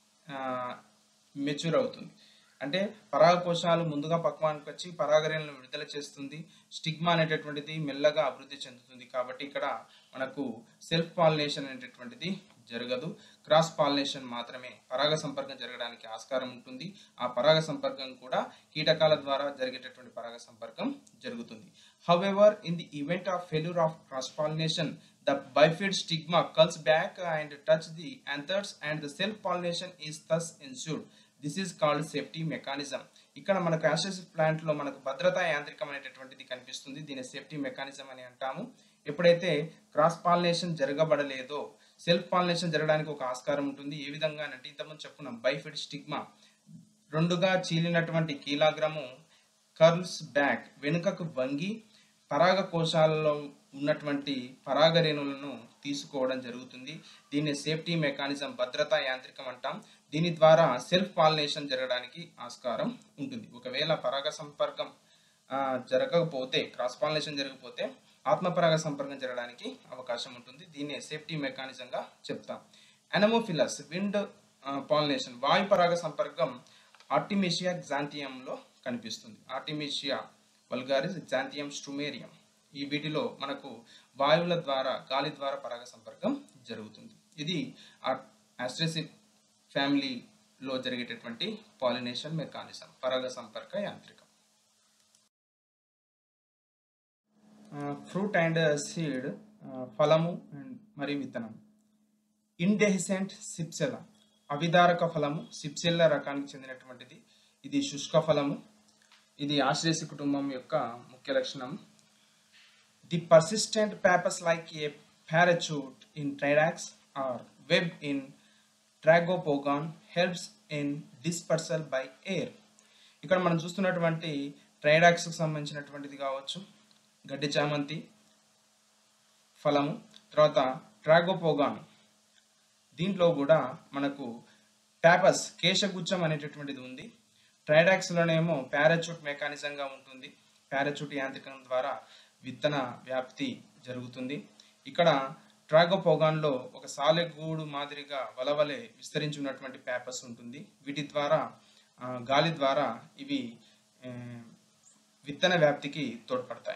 మెచ్యూర్ అవుతుంది అంటే పరాగ కోశాలు ముందుగా పక్వానికి వచ్చి పరాగరేణులను విడుదల చేస్తుంది స్టిగ్మా అనేటటువంటిది మెల్లగా అభివృద్ధి చెందుతుంది కాబట్టి ఇక్కడ మనకు సెల్ఫ్ పాలినేషన్ అనేటటువంటిది జరగదు క్రాస్ పాలినేషన్ మాత్రమే పరాగ సంపర్కం జరగడానికి ఆస్కారం ఉంటుంది ఆ పరాగ సంపర్కం కూడా కీటకాల ద్వారా జరిగేటటువంటి పరాగ సంపర్కం జరుగుతుంది however in the event of failure of cross pollination the bifid stigma curls back and touch the anthers and the self pollination is thus ensured this is called safety mechanism ఇక్కడ మనకు యాషస్ ప్లాంట్ లో మనకు భద్రతా యాంత్రికం అనేటటువంటిది కనిపిస్తుంది దీని safety mechanism అని అంటాము ఎప్పుడైతే క్రాస్ పాలినేషన్ జరగబడలేదో సెల్ఫ్ పాలినేషన్ జరగడానికి ఒక ఆస్కారం ఉంటుంది ఏ విధంగా అంటే ఇంతకుముందు చెప్పుకున్నాం బైఫిడ్ స్టిగ్మా రెండుగా చీలినటువంటి కీలాగ్రము కర్ల్స్ బ్యాక్ వెనుకకు వంగి పరాగ కోశాలలో ఉన్నటువంటి పరాగ రేణులను తీసుకోవడం జరుగుతుంది దీన్ని సేఫ్టీ మెకానిజం భద్రతా యాంత్రికం అంటాం దీని ద్వారా సెల్ఫ్ పాలినేషన్ జరగడానికి ఆస్కారం ఉంటుంది ఒకవేళ పరాగ సంపర్కం ఆ, జరగకపోతే క్రాస్ పాలినేషన్ జరగకపోతే ఆత్మపరాగ సంపర్కం జరగడానికి అవకాశం ఉంటుంది దీన్ని సేఫ్టీ మెకానిజంగా చెప్తాం అనమోఫిలస్ విండ్ పాలినేషన్ వాయు పరాగ సంపర్కం ఆర్టిమిషియా గ్జాంతియంలో కనిపిస్తుంది ఆర్టిమిషియా వల్గారిస్ గ్జాంతియం స్ట్రుమేరియం ఈ వీటిలో మనకు వాయువుల ద్వారా గాలి ద్వారా పరాగ సంపర్కం జరుగుతుంది ఇది ఆస్ట్రేసిక్ ఫ్యామిలీలో జరిగేటటువంటి పాలినేషన్ మెకానిజం పరాగ సంపర్క యాంత్రికం ఫ్రూట్ అండ్ సీడ్ ఫలము అండ్ మరియు విత్తనం ఇండెహిసెంట్ సిప్సెల అవిదారక ఫలము సిప్సెల్ల రకానికి చెందినటువంటిది ఇది శుష్క ఫలము ఇది ఆశ్రేసి కుటుంబం యొక్క ముఖ్య లక్షణం the persistent pappus like a parachute in Tridax or web in Tragopogon helps in dispersal by air ఇక్కడ మనం చూస్తున్నటువంటి ట్రైడాక్స్కి సంబంధించినటువంటిది కావచ్చు గడ్డి చామంతి ఫలము తర్వాత ట్రాగోపోగాన్ దీంట్లో కూడా మనకు ప్యాపస్ కేశగుచ్చం అనేటటువంటిది ఉంది ట్రైడాక్స్లోనేమో పారాచూట్ మెకానిజంగా ఉంటుంది పారాచూట్ యాంత్రికం ద్వారా విత్తన వ్యాప్తి జరుగుతుంది ఇక్కడ ట్రాగోపోగాన్లో ఒక సాలెగూడు మాదిరిగా వలవలే విస్తరించి ఉన్నటువంటి ప్యాపస్ ఉంటుంది వీటి ద్వారా ఆ, గాలి ద్వారా ఇవి ఆ, విత్తన వ్యాప్తికి తోడ్పడతాయి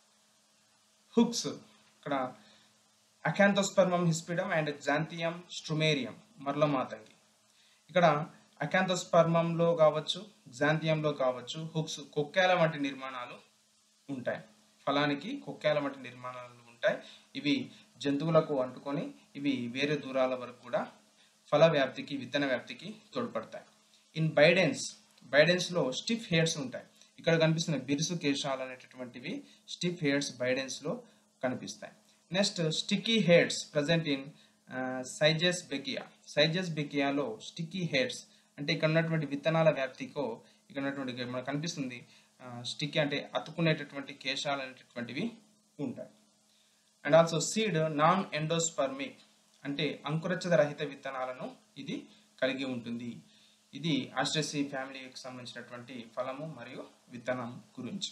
హుక్స్ ఇక్కడ అకాంతోస్పర్మం హిస్పిడమ్ అండ్ జాంతియం స్ట్రుమేరియం మరలమాతంగి ఇక్కడ అకాంతోస్పర్మంలో కావచ్చు జాంతియంలో కావచ్చు హుక్స్ కొక్కేల వంటి నిర్మాణాలు ఉంటాయి ఫలానికి కొక్కేల వంటి నిర్మాణాలు ఉంటాయి ఇవి జంతువులకు అంటుకొని ఇవి వేరే దూరాల వరకు కూడా ఫల వ్యాప్తికి విత్తన వ్యాప్తికి తోడ్పడతాయి ఇన్ బైడెన్స్ బైడెన్స్లో స్టిఫ్ హెయిర్స్ ఉంటాయి ఇక్కడ కనిపిస్తున్న బిరుసు కేశాలు అనేటటువంటివి స్టిఫ్ హెయిర్స్ బైడెన్స్లో కనిపిస్తాయి next sticky hairs present in Siegesbeckia సైజెస్ బెకియాలో స్టిక్కీ హెయిర్స్ అంటే ఇక్కడ ఉన్నటువంటి విత్తనాల వ్యాప్తికో ఇక్కడ ఉన్నటువంటి ఇక్కడ మనకు కనిపిస్తుంది స్టిక్కీ అంటే అతుకునేటటువంటి కేశాలు అనేటటువంటివి ఉంటాయి and also seed non endospermic అంటే అంకురచ్చద రహిత విత్తనాలను ఇది కలిగి ఉంటుంది ఇది ఆస్ట్రసీ ఫ్యామిలీకి సంబంధించినటువంటి ఫలము మరియు విత్తనం గురించి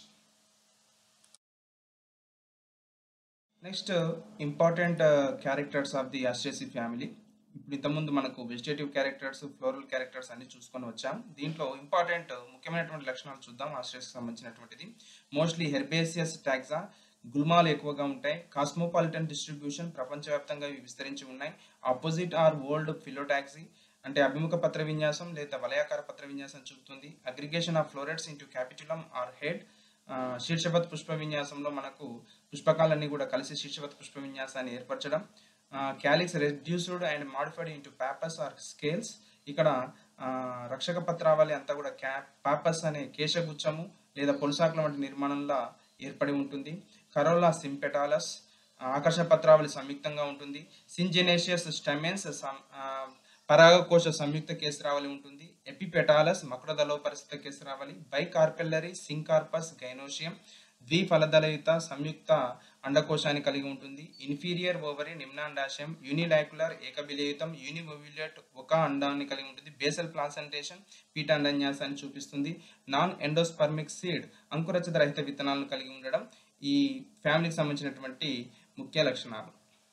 next important characters of the Asteraceae family ఇప్పుడు ఇంతకుముందు మనకు వెజిటేటివ్ క్యారెక్టర్స్ ఫ్లోరల్ క్యారెక్టర్స్ అన్ని చూసుకొని వచ్చాం దీంట్లో ఇంపార్టెంట్ ముఖ్యమైనటువంటి లక్షణాలు చూద్దాం ఆస్ట్రేస్కి సంబంధించినటువంటిది మోస్ట్లీ హెర్బేసియస్ టాక్సా గుల్మాలు ఎక్కువగా ఉంటాయి కాస్మోపాలిటన్ డిస్ట్రిబ్యూషన్ ప్రపంచవ్యాప్తంగా ఇవి విస్తరించి ఉన్నాయి ఆపోజిట్ ఆర్ ఓల్డ్ ఫిలోటాక్సీ అంటే అభిముఖ పత్ర విన్యాసం లేదా వలయాకార పత్ర విన్యాసం చూపుతుంది aggregation of florets into capitulum or head శీర్షవత్ పుష్ప విన్యాసంలో మనకు పుష్పకాలన్నీ కూడా కలిసి శీర్షవత్ పుష్ప విన్యాసాన్ని ఏర్పరచడం calyx reduced and modified into pappus or scales ఇక్కడ ఆ, రక్షక పత్రావళి అంతా కూడా క్యా పాపస్ అనే కేశగుచ్చము లేదా పొలుసాకుల వంటి నిర్మాణంలో ఏర్పడి ఉంటుంది కరోలా సింపెటాలస్ ఆకర్షణ పత్రావళి సంయుక్తంగా ఉంటుంది సింజెనేషియస్ స్టెమెన్స్ సం- ఆ, పరాగకోశ సంయుక్త కేసరావళి ఉంటుంది ఎపిపెటాలస్ మకుడదలో పరిస్థిత కేసరావళి బైకార్పెల్లరీ సింకార్పస్ గైనోషియం ద్విఫలదలయుత సంయుక్త అండకోశాన్ని కలిగి ఉంటుంది ఇన్ఫీరియర్ ఓవరీ నిమ్నాండాశయం యూనిలాక్యులర్ ఏకబిలయుతం యూనిమోవ్యులేట్ ఒక అండాన్ని కలిగి ఉంటుంది బేసల్ ప్లాసెంటేషన్ పీట అండన్యాసాన్ని చూపిస్తుంది నాన్ ఎండోస్పర్మిక్ సీడ్ అంకురచిత రహిత విత్తనాలను కలిగి ఉండడం ఈ ఫ్యామిలీకి సంబంధించినటువంటి ముఖ్య లక్షణాలు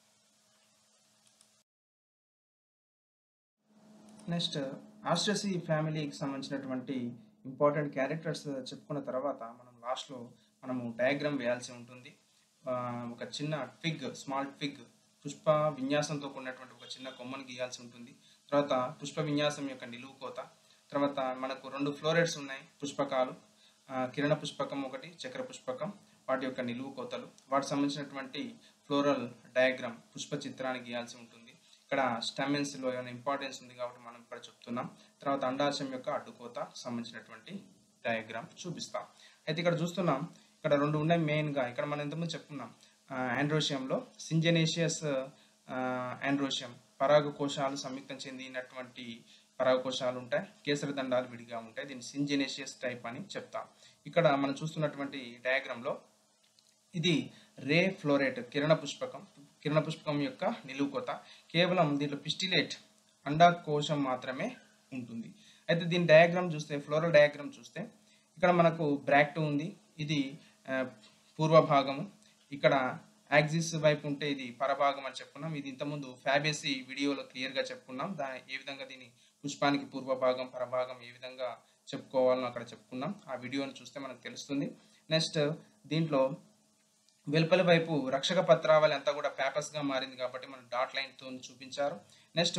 నెక్స్ట్ ఆస్ట్రసీ ఫ్యామిలీకి సంబంధించినటువంటి ఇంపార్టెంట్ క్యారెక్టర్స్ చెప్పుకున్న తర్వాత మనం లాస్ట్లో మనము డయాగ్రామ్ వేయాల్సి ఉంటుంది ఆ, ఒక చిన్న ట్విగ్ స్మాల్ ట్విగ్ పుష్ప విన్యాసంతో కూడినటువంటి ఒక చిన్న కొమ్మను గీయాల్సి ఉంటుంది తర్వాత పుష్ప విన్యాసం యొక్క నిలువు కోత తర్వాత మనకు రెండు ఫ్లోరెట్స్ ఉన్నాయి పుష్పకాలు ఆ, కిరణ పుష్పకం ఒకటి చక్ర పుష్పకం వాటి యొక్క నిలువు కోతలు వాటికి సంబంధించినటువంటి ఫ్లోరల్ డయాగ్రామ్ పుష్ప చిత్రాన్ని గీయాల్సి ఉంటుంది ఇక్కడ స్టామిన్స్లో ఏమైనా ఇంపార్టెన్స్ ఉంది కాబట్టి మనం ఇక్కడ చెప్తున్నాం తర్వాత అండాశయం యొక్క అడ్డుకోత సంబంధించినటువంటి డయాగ్రామ్ చూపిస్తాం అయితే ఇక్కడ చూస్తున్నాం ఇక్కడ రెండు ఉన్నాయి మెయిన్గా ఇక్కడ మనం ఇంతకుముందు చెప్పుకున్నాం ఆండ్రోషియంలో సింజెనేషియస్ ఆండ్రోషియం పరాగ కోశాలు సంయుక్తం చెందినటువంటి పరాగ కోశాలు ఉంటాయి కేసర దండాలు విడిగా ఉంటాయి దీన్ని సింజెనేషియస్ టైప్ అని చెప్తాం ఇక్కడ మనం చూస్తున్నటువంటి డయాగ్రామ్లో ఇది రే ఫ్లోరేట్ కిరణ పుష్పకం కిరణ పుష్పకం యొక్క నిలువు కోత కేవలం దీంట్లో పిస్టిలేట్ అండాకోశం మాత్రమే ఉంటుంది అయితే దీని డయాగ్రామ్ చూస్తే ఫ్లోరల్ డయాగ్రామ్ చూస్తే ఇక్కడ మనకు బ్రాక్ట్ ఉంది ఇది ఆ, పూర్వ భాగము ఇక్కడ యాక్సిస్ వైపు ఉంటే ఇది పరభాగం అని చెప్పుకున్నాం ఇది ఇంతకుముందు ఫ్యాబేసి వీడియోలో క్లియర్గా చెప్పుకున్నాం దా ఏ విధంగా దీని పుష్పానికి పూర్వ భాగం పరభాగం ఏ విధంగా చెప్పుకోవాలని అక్కడ చెప్పుకున్నాం ఆ వీడియోని చూస్తే మనకు తెలుస్తుంది నెక్స్ట్ దీంట్లో వెలుపల వైపు రక్షక పత్రావళి అంతా కూడా పేపర్స్ గా మారింది కాబట్టి మనం డాట్ లైన్ తో చూపించారు నెక్స్ట్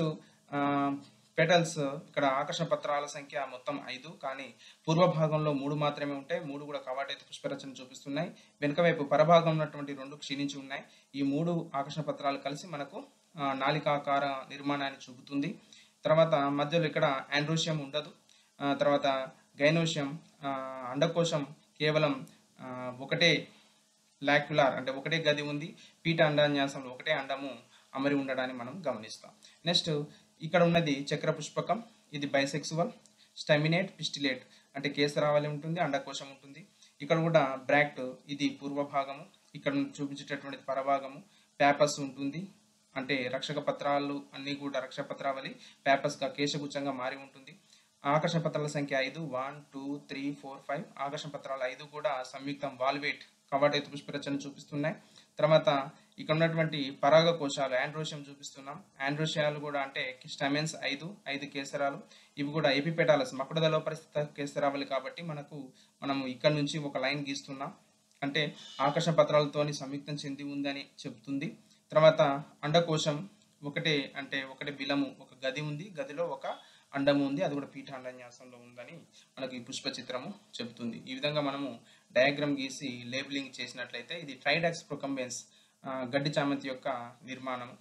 పెటల్స్ ఇక్కడ ఆకర్షణ పత్రాల సంఖ్య మొత్తం ఐదు కానీ పూర్వ భాగంలో మూడు మాత్రమే ఉంటాయి మూడు కూడా కవాటైతే పుష్పరచన చూపిస్తున్నాయి వెనుక వైపు పరభాగం ఉన్నటువంటి రెండు క్షీణించి ఉన్నాయి ఈ మూడు ఆకర్షణ పత్రాలు కలిసి మనకు ఆ, నాలికాకార నిర్మాణాన్ని చూపుతుంది తర్వాత మధ్యలో ఇక్కడ ఆండ్రోషియం ఉండదు ఆ, తర్వాత గైనోషియం ఆ, అండకోశం కేవలం ఆ, ఒకటే లాక్యులార్ అంటే ఒకటే గది ఉంది పీఠ అండాన్యాసంలో ఒకటే అండము అమరి ఉండడాన్ని మనం గమనిస్తాం నెక్స్ట్ ఇక్కడ ఉన్నది చక్ర పుష్పకం ఇది బైసెక్సువల్ స్టెమినేట్ పిస్టిలేట్ అంటే కేసరావళి ఉంటుంది అండకోశం ఉంటుంది ఇక్కడ కూడా బ్రాక్ట్ ఇది పూర్వ భాగము ఇక్కడ చూపించేటటువంటి పరభాగము పేపర్స్ ఉంటుంది అంటే రక్షక పత్రాలు అన్నీ కూడా రక్షక పత్రావళి పేపర్స్గా కేశగుచ్చంగా మారి ఉంటుంది ఆకర్షణ పత్రాల సంఖ్య ఐదు one two three four five ఆకర్షణ పత్రాలు ఐదు కూడా సంయుక్తం వాల్వేట్ కవాటైతు పుష్పరచన చూపిస్తున్నాయి తర్వాత ఇక్కడ ఉన్నటువంటి పరాగ కోశాలు ఆండ్రోషియం చూపిస్తున్నాం ఆండ్రోషియాలు కూడా అంటే స్టమెన్స్ ఐదు ఐదు కేసరాలు ఇవి కూడా ఎపిపెటాలస్ మకుడదలో పరిస్థిత కేసరావళి కాబట్టి మనకు మనము ఇక్కడ నుంచి ఒక లైన్ గీస్తున్నాం అంటే ఆకర్షణ పత్రాలతోని సంయుక్తం చెంది ఉందని చెప్తుంది తర్వాత అండకోశం ఒకటే అంటే ఒకటే బిలము ఒక గది ఉంది గదిలో ఒక అండము ఉంది అది కూడా పీఠ అండన్యాసంలో ఉందని మనకు ఈ పుష్ప చిత్రము చెబుతుంది ఈ విధంగా మనము డయాగ్రామ్ గీసి లేబులింగ్ చేసినట్లయితే ఇది ట్రైడాక్స్ ప్రొకంబెన్స్ గడ్డి చామంతి యొక్క నిర్మాణము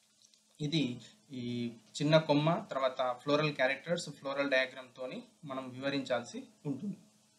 ఇది ఈ చిన్న కొమ్మ తర్వాత ఫ్లోరల్ క్యారెక్టర్స్ ఫ్లోరల్ డయాగ్రామ్ తోని మనం వివరించాల్సి ఉంటుంది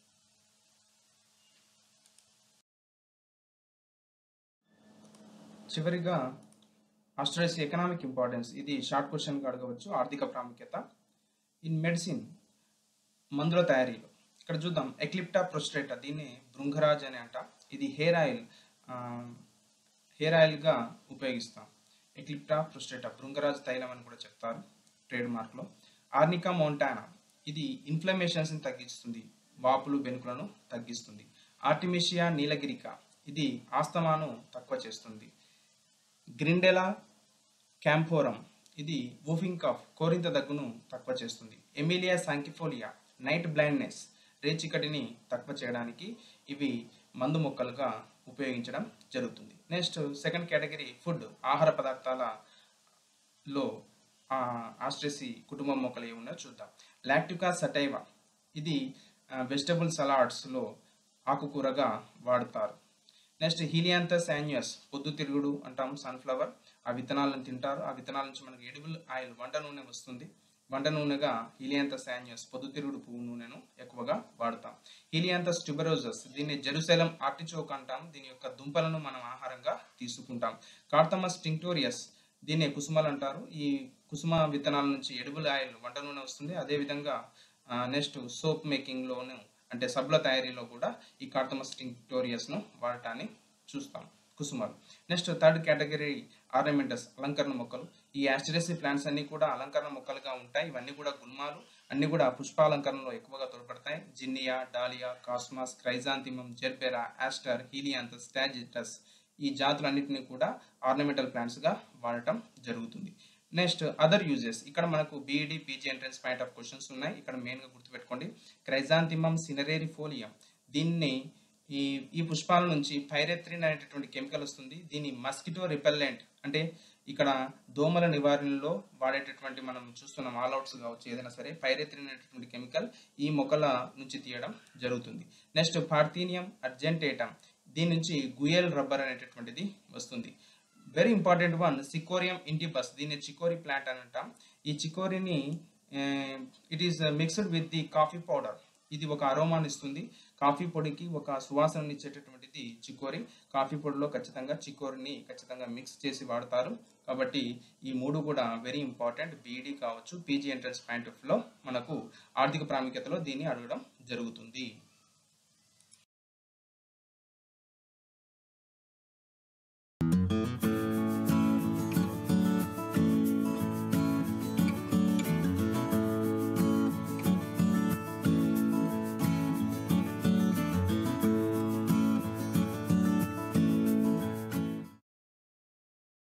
చివరిగా ఆస్ట్రేలియస్ ఎకనామిక్ ఇంపార్టెన్స్ ఇది షార్ట్ క్వశ్చన్గా అడగవచ్చు ఆర్థిక ప్రాముఖ్యత ఇన్ మెడిసిన్ మందుల తయారీలో ఇక్కడ చూద్దాం ఎక్లిప్టా ప్రొస్ట్రేటా దీన్ని భృంగరాజ్ అని అంట ఇది హెయిర్ ఆయిల్ హెయిర్ ఆయిల్గా ఉపయోగిస్తాం ఎక్లిప్టా ప్రొస్ట్రేటా భృంగరాజ్ తైలం అని కూడా చెప్తారు ట్రేడ్ మార్క్లో ఆర్నికా మౌంటానా ఇది ఇన్ఫ్లమేషన్స్ని తగ్గిస్తుంది వాపులు బెనుకులను తగ్గిస్తుంది ఆర్టిమిషియా నీలగిరిక ఇది ఆస్తమాను తక్కువ చేస్తుంది గ్రిండెలా క్యాంఫోరం ఇది వూఫింగ్ కఫ్ కోరింత దగ్గును తక్కువ చేస్తుంది ఎమిలియా సాంకిఫోలియా నైట్ బ్లైండ్నెస్ రేచికటిని తక్కువ చేయడానికి ఇవి మందు మొక్కలుగా ఉపయోగించడం జరుగుతుంది నెక్స్ట్ సెకండ్ కేటగిరీ ఫుడ్ ఆహార పదార్థాలలో ఆస్ట్రేసి కుటుంబం మొక్కలు ఏమి ఉన్నాయో చూద్దాం లాక్టికా సటైవా ఇది వెజిటబుల్ సలాడ్స్లో ఆకుకూరగా వాడతారు నెక్స్ట్ హీలియాంతస్ యాన్యుయస్ పొద్దుతిరుగుడు అంటాం సన్ఫ్లవర్ ఆ విత్తనాలను తింటారు ఆ విత్తనాల నుంచి మనకి ఎడిబుల్ ఆయిల్ వంట నూనె వస్తుంది వంట నూనెగా హీలియాంతస్ యాన్యుయస్ పొద్దుతిరుగుడు పువ్వు నూనెను ఎక్కువగా వాడతాం హీలియాంతస్ ట్యూబరోజస్ దీన్ని జెరూసలం ఆర్టిచోక్ అంటాం దీని యొక్క దుంపలను మనం ఆహారంగా తీసుకుంటాం కార్తమస్ టింక్టోరియస్ దీన్ని కుసుమలు అంటారు ఈ కుసుమ విత్తనాల నుంచి ఎడిబుల్ ఆయిల్ వంట నూనె వస్తుంది అదేవిధంగా నెక్స్ట్ సోప్ మేకింగ్లోను అంటే సబ్ల తయారీలో కూడా ఈ కార్తమస్ టింక్టోరియస్ను వాడటాన్ని చూస్తాం కుసుమాలు నెక్స్ట్ థర్డ్ కేటగిరీ ఆర్నమెంటస్ అలంకరణ మొక్కలు ఈ యాస్టరేసి ప్లాంట్స్ అన్ని కూడా అలంకరణ మొక్కలుగా ఉంటాయి ఇవన్నీ కూడా గుల్మాలు అన్ని కూడా పుష్పాలంకరణలో ఎక్కువగా తోడ్పడతాయి Zinnia Dahlia Cosmos Chrysanthemum Gerbera Aster Helianthus స్టాజిటస్ ఈ జాతులన్నింటినీ కూడా ఆర్నమెంటల్ ప్లాంట్స్గా వాడటం జరుగుతుంది నెక్స్ట్ అదర్ యూజెస్ ఇక్కడ మనకు BEd PG entrance point of questions ఉన్నాయి ఇక్కడ మెయిన్గా గుర్తుపెట్టుకోండి క్రైజాంతిమం సినరేరి ఫోలియం దీన్ని ఈ ఈ పుష్పాల నుంచి పైరెత్రిన్ అనేటటువంటి కెమికల్ వస్తుంది దీన్ని మస్కిటో రిపెల్లెంట్ అంటే ఇక్కడ దోమల నివారణలో వాడేటటువంటి మనం చూస్తున్నాం ఆల్అవుట్స్ కావచ్చు ఏదైనా సరే పైరెత్రిన్ అనేటటువంటి కెమికల్ ఈ మొక్కల నుంచి తీయడం జరుగుతుంది నెక్స్ట్ పార్థీనియం అర్జెంటేటం దీని నుంచి గుయల్ రబ్బర్ అనేటటువంటిది వస్తుంది very important one Cichorium intybus దీన్ని చికోరి ప్లాంట్ అని అంటాం ఈ చికోరిని it is mixed with the coffee powder ఇది ఒక అరోమాన్ ఇస్తుంది కాఫీ పొడికి ఒక సువాసనని ఇచ్చేటటువంటిది చికోరి కాఫీ పొడిలో ఖచ్చితంగా చికోరిని ఖచ్చితంగా మిక్స్ చేసి వాడతారు కాబట్టి ఈ మూడు కూడా వెరీ ఇంపార్టెంట్ బీఈడి కావచ్చు పీజీ ఎంట్రన్స్ పాయింట్ ఆఫ్ లో మనకు ఆర్థిక ప్రాముఖ్యతలో దీన్ని అడగడం జరుగుతుంది